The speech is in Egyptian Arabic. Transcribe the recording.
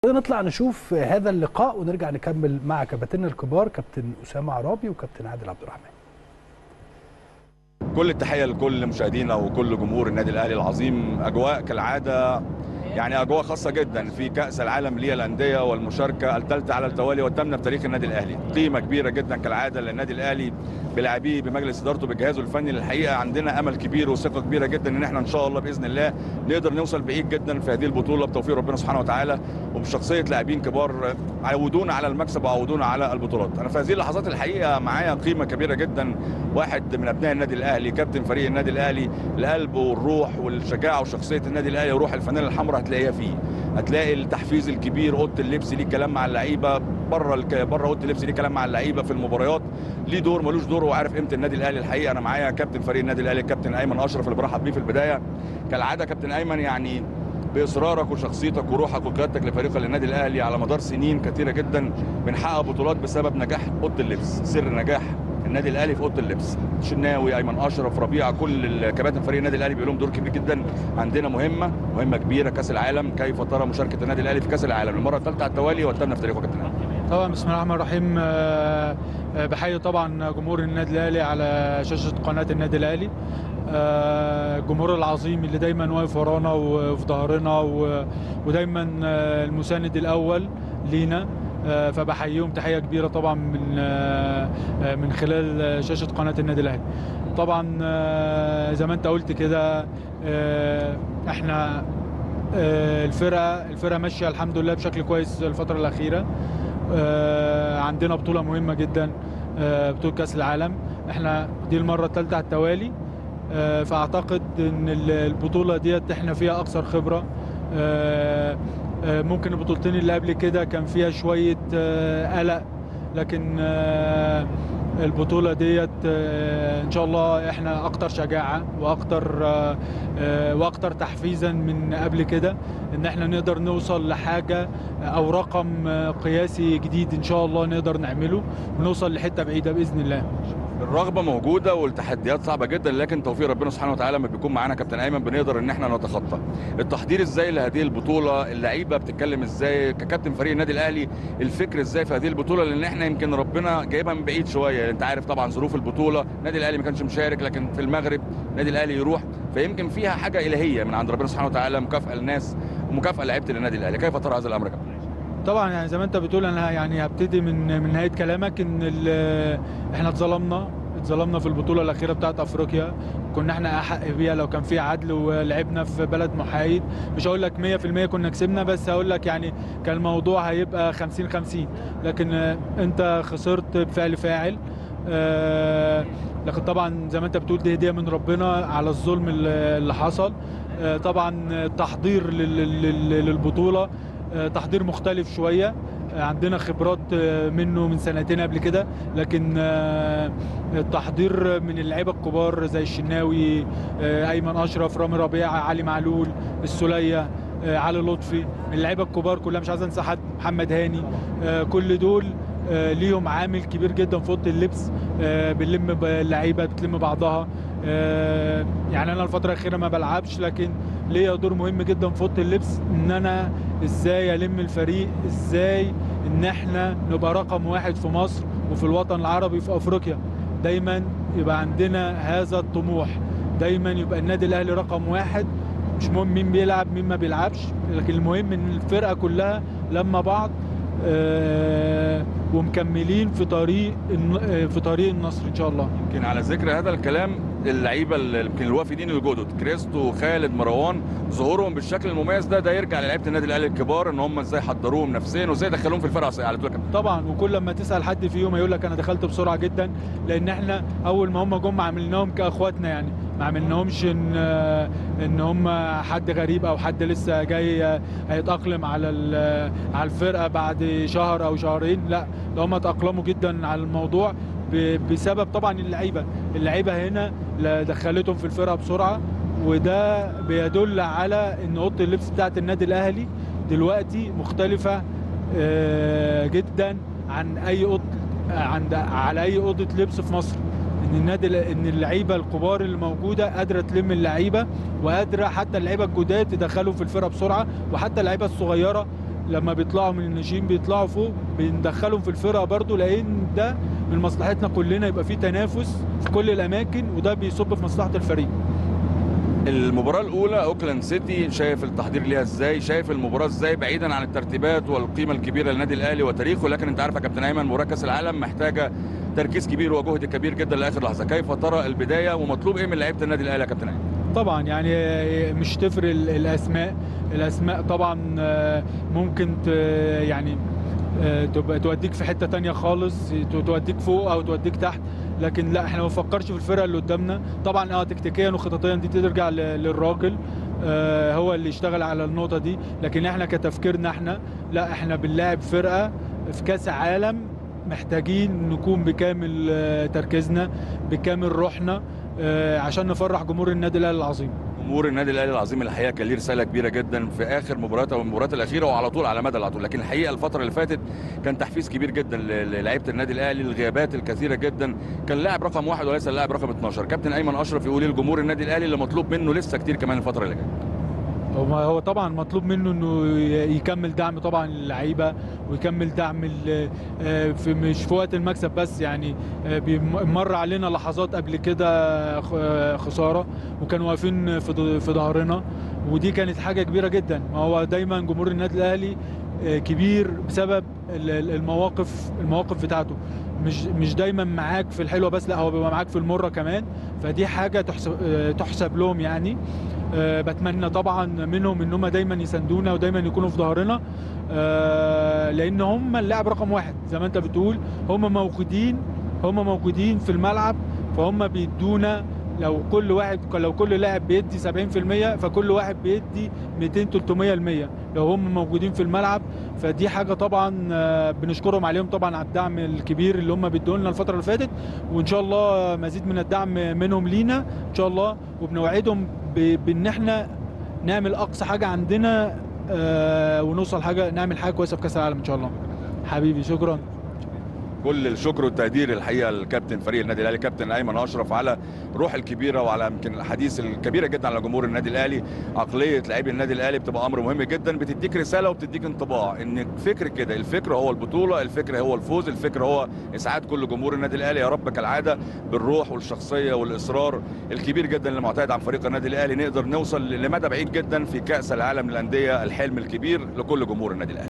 نطلع نشوف هذا اللقاء ونرجع نكمل مع كباتننا الكبار كابتن اسامه عرابي وكابتن عادل عبد الرحمن كل التحيه لكل مشاهدينا وكل جمهور النادي الاهلي العظيم اجواء كالعاده يعني اجواء خاصه جدا في كاس العالم للانديه والمشاركه الثالثه على التوالي والثامنه في تاريخ النادي الاهلي قيمه كبيره جدا كالعاده للنادي الاهلي بلاعبيه بمجلس ادارته بجهازه الفني الحقيقه عندنا امل كبير وثقه كبيره جدا ان احنا ان شاء الله باذن الله نقدر نوصل بعيد جدا في هذه البطوله بتوفيق ربنا سبحانه وتعالى وبشخصيه لاعبين كبار عودونا على المكسب وعودونا على البطولات انا في هذه اللحظات الحقيقه معايا قيمه كبيره جدا واحد من ابناء النادي الاهلي كابتن فريق النادي الاهلي القلب والروح والشجاعه وشخصيه النادي الاهلي وروح الفانيلا الحمراء هتلاقيها فيه هتلاقي التحفيز الكبير اوضه اللبس ليه كلام مع اللعيبه بره الك... بره اوضه اللبس ليه كلام مع اللعيبه في المباريات ليه دور ملوش دور وعارف قيمه النادي الاهلي الحقيقه انا معايا كابتن فريق النادي الاهلي الكابتن ايمن اشرف اللي برحب بيه في البدايه كالعاده كابتن ايمن يعني باصرارك وشخصيتك وروحك وقيادتك لفريق النادي الاهلي على مدار سنين كثيره جدا بنحقق بطولات بسبب نجاح اوضه اللبس سر نجاح النادي الاهلي في اوضه اللبس شناوي ايمن اشرف ربيعه كل كباتن فريق النادي الاهلي بيقول لهم دور كبير جدا عندنا مهمه مهمه كبيره كاس العالم كيف ترى مشاركه النادي الاهلي في كاس العالم المره الثالثه على التوالي والثامنه في تاريخه كابتن طبعا بسم الله الرحمن الرحيم بحيي طبعا جمهور النادي الاهلي على شاشه قناه النادي الاهلي الجمهور العظيم اللي دايما واقف ورانا وفي ظهرنا ودايما المساند الاول لينا فبحييهم تحيه كبيره طبعا من من خلال شاشه قناه النادي الاهلي طبعا زي ما انت قلت كده احنا الفرقه الفرقه ماشيه الحمد لله بشكل كويس الفتره الاخيره عندنا بطوله مهمه جدا بطوله كاس العالم احنا دي المره الثالثه على التوالي فاعتقد ان البطوله ديت احنا فيها اكثر خبره ممكن البطولتين اللي قبل كده كان فيها شويه قلق لكن البطوله ديت ان شاء الله احنا اكتر شجاعه واكتر واكتر تحفيزا من قبل كده ان احنا نقدر نوصل لحاجه او رقم قياسي جديد ان شاء الله نقدر نعمله ونوصل لحته بعيده باذن الله الرغبه موجوده والتحديات صعبه جدا لكن توفيق ربنا سبحانه وتعالى لما بيكون معانا كابتن ايمن بنقدر ان احنا نتخطى التحضير ازاي لهذه البطوله اللعيبه بتتكلم ازاي ككابتن فريق النادي الاهلي الفكر ازاي في هذه البطوله لان احنا يمكن ربنا جايبها من بعيد شويه انت عارف طبعا ظروف البطوله النادي الاهلي ما كانش مشارك لكن في المغرب النادي الاهلي يروح فيمكن فيها حاجه الهيه من عند ربنا سبحانه وتعالى مكافاه للناس ومكافاه لعيبه النادي الاهلي كيف ترى هذا الامر كابتن طبعا يعني زي ما انت بتقول انا يعني هبتدي من من نهايه كلامك ان احنا اتظلمنا اتظلمنا في البطوله الاخيره بتاعت افريقيا كنا احنا احق بيها لو كان في عدل ولعبنا في بلد محايد مش هقول لك 100% كنا كسبنا بس هقول لك يعني كان الموضوع هيبقى 50 50 لكن انت خسرت بفعل فاعل آه لكن طبعا زي ما انت بتقول دي هديه من ربنا على الظلم اللي حصل آه طبعا التحضير للبطوله آه تحضير مختلف شويه عندنا خبرات منه من سنتين قبل كده لكن التحضير من اللعيبه الكبار زي الشناوي ايمن اشرف رامي ربيعه علي معلول السوليه علي لطفي من اللعيبه الكبار كلها مش عايز انسى حد محمد هاني كل دول ليهم عامل كبير جدا في اوضه اللبس بنلم اللعيبه بتلم بعضها يعني انا الفتره الاخيره ما بلعبش لكن ليا دور مهم جدا في اوضه اللبس ان انا ازاي الم الفريق ازاي ان احنا نبقى رقم واحد في مصر وفي الوطن العربي في افريقيا دايما يبقى عندنا هذا الطموح دايما يبقى النادي الاهلي رقم واحد مش مهم مين بيلعب مين ما بيلعبش لكن المهم ان الفرقه كلها لما بعض آه ومكملين في طريق في طريق النصر ان شاء الله يمكن على ذكر هذا الكلام اللعيبه يمكن الوافدين الجدد كريستو خالد مروان ظهورهم بالشكل المميز ده ده يرجع للعيبه النادي الاهلي الكبار ان هم ازاي حضروهم نفسيا وازاي دخلوهم في الفرقه على طول طبعا وكل لما تسال حد فيهم هيقول لك انا دخلت بسرعه جدا لان احنا اول ما هم جم عملناهم كاخواتنا يعني ما عملناهمش ان ان هم حد غريب او حد لسه جاي هيتاقلم على على الفرقه بعد شهر او شهرين لا ده هم اتاقلموا جدا على الموضوع بسبب طبعا اللعيبه اللعيبه هنا دخلتهم في الفرقه بسرعه وده بيدل على ان اوضه اللبس بتاعت النادي الاهلي دلوقتي مختلفه جدا عن اي اوضه عند على اي اوضه لبس في مصر ان النادي ان اللعيبه الكبار اللي موجوده قادره تلم اللعيبه وقادره حتى اللعيبه الجداد تدخلهم في الفرقه بسرعه وحتى اللعيبه الصغيره لما بيطلعوا من الناشئين بيطلعوا فوق بندخلهم في الفرقه برضو لان ده من مصلحتنا كلنا يبقى في تنافس في كل الاماكن وده بيصب في مصلحه الفريق المباراة الأولى أوكلاند سيتي شايف التحضير ليها إزاي؟ شايف المباراة إزاي بعيدا عن الترتيبات والقيمة الكبيرة للنادي الأهلي وتاريخه لكن أنت عارف يا كابتن أيمن مباراة كأس العالم محتاجة تركيز كبير وجهد كبير جدا لآخر لحظة، كيف ترى البداية ومطلوب إيه من لعيبة النادي الأهلي يا كابتن أيمن؟ طبعا يعني مش تفرق ال- الاسماء الاسماء طبعا آه، ممكن ت- يعني آه، تبقى توديك في حته تانية خالص ت- توديك فوق او توديك تحت لكن لا احنا ما بنفكرش في الفرقه اللي قدامنا طبعا اه تكتيكيا وخططيا دي ترجع ل- للراجل آه، هو اللي يشتغل على النقطه دي لكن احنا كتفكيرنا احنا لا احنا بنلاعب فرقه في كاس عالم محتاجين نكون بكامل آه، تركيزنا بكامل روحنا آه، عشان نفرح جمهور النادي الاهلي العظيم جمهور النادي الاهلي العظيم الحقيقه كان ليه رساله كبيره جدا في اخر مباريات او المباريات الاخيره وعلى طول على مدى العطول لكن الحقيقه الفتره اللي فاتت كان تحفيز كبير جدا ل- للاعيبه النادي الاهلي الغيابات الكثيره جدا كان لاعب رقم واحد وليس اللاعب رقم 12 كابتن ايمن اشرف يقول للجمهور النادي الاهلي اللي مطلوب منه لسه كتير كمان الفتره اللي جايه هو هو طبعا مطلوب منه انه ي- يكمل دعم طبعا اللعيبه ويكمل دعم ال- آه، في مش في وقت المكسب بس يعني آه، بيم- مر علينا لحظات قبل كده خ- آه، خساره وكانوا واقفين في ض- في ظهرنا ودي كانت حاجه كبيره جدا ما هو دايما جمهور النادي الاهلي آه، كبير بسبب ال- ال- المواقف المواقف بتاعته مش مش دايما معاك في الحلوه بس لا هو بيبقى معاك في المره كمان فدي حاجه تحسب آه، تحسب لهم يعني آه، بتمنى طبعا منهم ان هم دايما يساندونا ودايما يكونوا في ظهرنا آه، لان هم اللاعب رقم واحد زي ما انت بتقول هم موجودين هم موجودين في الملعب فهم بيدونا لو كل واحد لو كل لاعب بيدي 70% فكل واحد بيدي 200 300% لو هم موجودين في الملعب فدي حاجه طبعا آه، بنشكرهم عليهم طبعا على الدعم الكبير اللي هم بيدوا لنا الفتره اللي فاتت وان شاء الله مزيد من الدعم منهم لينا ان شاء الله وبنوعدهم ب- بان احنا نعمل اقصى حاجه عندنا آه، ونوصل حاجه نعمل حاجه كويسه في كاس العالم ان شاء الله حبيبي شكرا كل الشكر والتقدير الحقيقه للكابتن فريق النادي الاهلي كابتن ايمن اشرف على الروح الكبيره وعلى يمكن الحديث الكبيره جدا على جمهور النادي الاهلي عقليه لاعبي النادي الاهلي بتبقى امر مهم جدا بتديك رساله وبتديك انطباع ان فكر كده الفكر هو البطوله الفكر هو الفوز الفكر هو اسعاد كل جمهور النادي الاهلي يا رب كالعاده بالروح والشخصيه والاصرار الكبير جدا اللي معتاد عن فريق النادي الاهلي نقدر نوصل لمدى بعيد جدا في كاس العالم للانديه الحلم الكبير لكل جمهور النادي الاهلي